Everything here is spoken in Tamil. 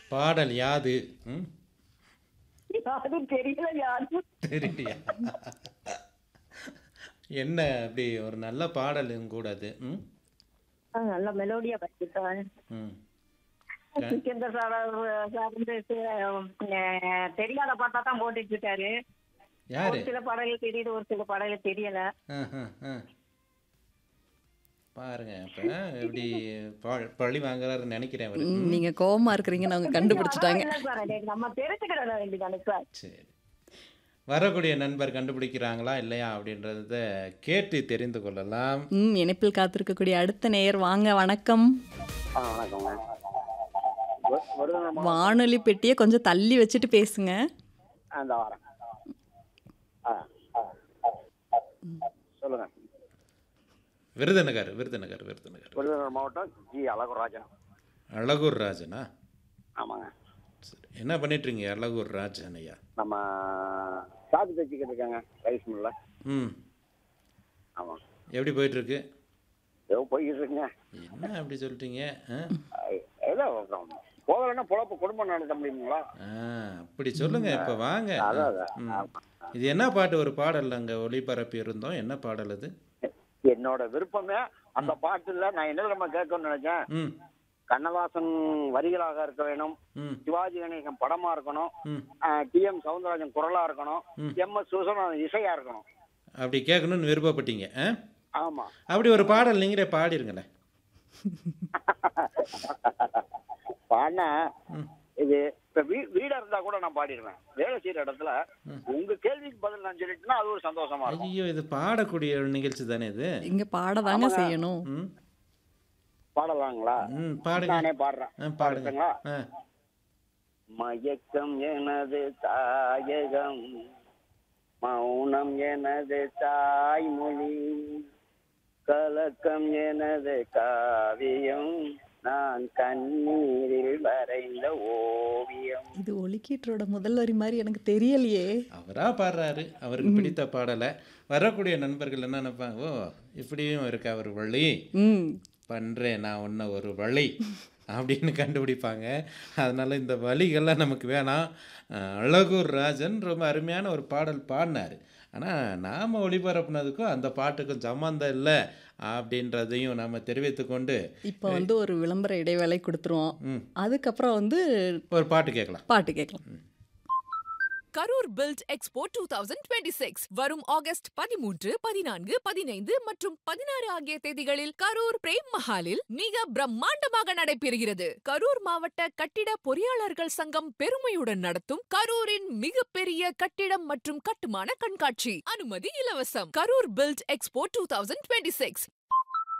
பாடல் யாது ம் அது தெரியல யாரும் தெரியலையா என்ன அப்படி ஒரு நல்ல பாடலும் கூட அது ம் ஆ, நல்ல மெலோடியா படிச்சுட்டான் ம் சிக்கந்தர் சார் சார் வந்து அஹ், தெரியாத பாட்டா தான் போட்டுட்டு இருக்காரு யாரு ஒரு சில பாடல்கள் தெரியுது ஒரு சில பாடல்கள் தெரியல ஆ, ஆ, ஆ. பாருங்க அப்ப எப்படி ப- பழி வாங்குறாருன்னு நினைக்கிறேன் அவரு ம், நீங்க கோவமா இருக்கிறீங்கன்னு அவங்க கண்டுபிடிச்சிட்டாங்க இல்ல சார் அது நம்ம தெரிஞ்சுக்கிட வேண்டியதானே சார் சரி வரக்கூடிய நண்பர் கண்டுபிடிக்கிறாங்களா இல்லையா அப்படின்றத கேட்டு தெரிந்து கொள்ளலாம் ம் இணைப்பில் காத்திருக்கக்கூடிய அடுத்த நேயர் வாங்க வணக்கம் ஆ வணக்கங்க வ- வருதுங்கம்மா வானொலி பெட்டியை கொஞ்சம் தள்ளி வச்சுட்டு பேசுங்க அந்த வரேன் ஆ ஆ. சொல்லுங்க விருதுநகர் விருதுநகர் விருதுநகர் விருதுநகர் மாவட்டம் ஜி அழகுராஜன் அழகூர் ராஜனா ஆமாங்க சரி என்ன பண்ணிட்டு இருக்கீங்க அழகூர் ராஜன் ஐயா நம்ம சாக்கு தைச்சிக்கிட்டு இருக்காங்க ரைஸ் மில்ல ம் ஆமாம் எப்படி போயிட்டு இருக்கு ஏதோ போய்கிட்டு இருக்குங்க என்ன அப்படி சொல்லிட்டீங்க ஆ? ஏதோ போகலன்னா பொழப்பு குடும்பம் நடத்த முடியுங்களா ஆ அப்படி சொல்லுங்க இப்ப வாங்க அதான் அதான். ம். இது என்ன பாட்டு ஒரு பாடல் அங்க ஒளிபரப்பி இருந்தோம் என்ன பாடல் அது என்னோட விருப்பமே அந்த பாட்டுல நான் என்ன நம்ம கேட்கணும்னு நினைச்சேன் ம் கண்ணதாசன் வரிகளாக இருக்க வேணும் ம் சிவாஜி கணேசன் படமா இருக்கணும் ம் டி எம் சவுந்தரராஜன் குரலா இருக்கணும் ம். எம் எஸ் சுசனன் இசையா இருக்கணும் அப்படி கேட்கணும்னு விருப்பப்பட்டீங்க ஆ ஆமா அப்படி ஒரு பாடல் நீங்களே பாடிருங்களேன் பாடினா ம். இது இப்ப வீ வீடா இருந்தா கூட நான் பாடிடுவேன் வேலை செய்யற இடத்துல உங்க கேள்விக்கு பதில் நான் சொல்லிட்டேன்னா அது ஒரு சந்தோஷமா இருக்கும் ஐயோ இது பாடக்கூடிய ஒரு நிகழ்ச்சி தானே இது இங்க பாடதாங்க செய்யணும் ம் பாடலாங்களா ம் பாடுங்க நானே பாடுறேன் ஆ பாடுங்க பாடுங்களா ஆ மயக்கம் எனது தாயகம் மௌனம் எனது தாய்மொழி கலக்கம் எனது காவியம் நான் கண்ணீரில் வரைந்த ஓவியம் இது ஒலிக்கீற்றோட முதல் வரி மாதிரி எனக்கு தெரியலையே அவரா பாடுறாரு அவருக்கு பிடித்த பாடலை வரக்கூடிய நண்பர்கள் என்ன நினைப்பாங்க ஓ இப்படியும் இருக்கு அவர் வழி ம் பண்ணுறேன் நான் ஒன்றை ஒரு வழி அப்படின்னு கண்டுபிடிப்பாங்க அதனால் இந்த வழிகள்லாம் நமக்கு வேணாம் அஹ் அழகூர் ராஜன் ரொம்ப அருமையான ஒரு பாடல் பாடினார் ஆனால் நாம் ஒளிபரப்புனதுக்கும் அந்த பாட்டுக்கும் சம்மந்தம் இல்லை அப்படின்றதையும் நம்ம தெரிவித்துக் கொண்டு இப்போ வந்து ஒரு விளம்பர இடைவேளை கொடுத்துருவோம் ம். அதுக்கப்புறம் வந்து ஒரு பாட்டு கேட்கலாம் பாட்டு கேட்கலாம் Karur build expo two thousand twenty six வரும் ஆகஸ்ட் பதிமூன்று பதினான்கு பதினைந்து மற்றும் பதினாறு ஆகிய தேதிகளில் கரூர் பிரேம் மஹாலில் மிக பிரம்மாண்டமாக நடைபெறுகிறது கரூர் மாவட்ட கட்டிட பொறியாளர்கள் சங்கம் பெருமையுடன் நடத்தும் கரூரின் மிகப்பெரிய கட்டிடம் மற்றும் கட்டுமான கண்காட்சி அனுமதி இலவசம் Karur build expo two thousand twenty six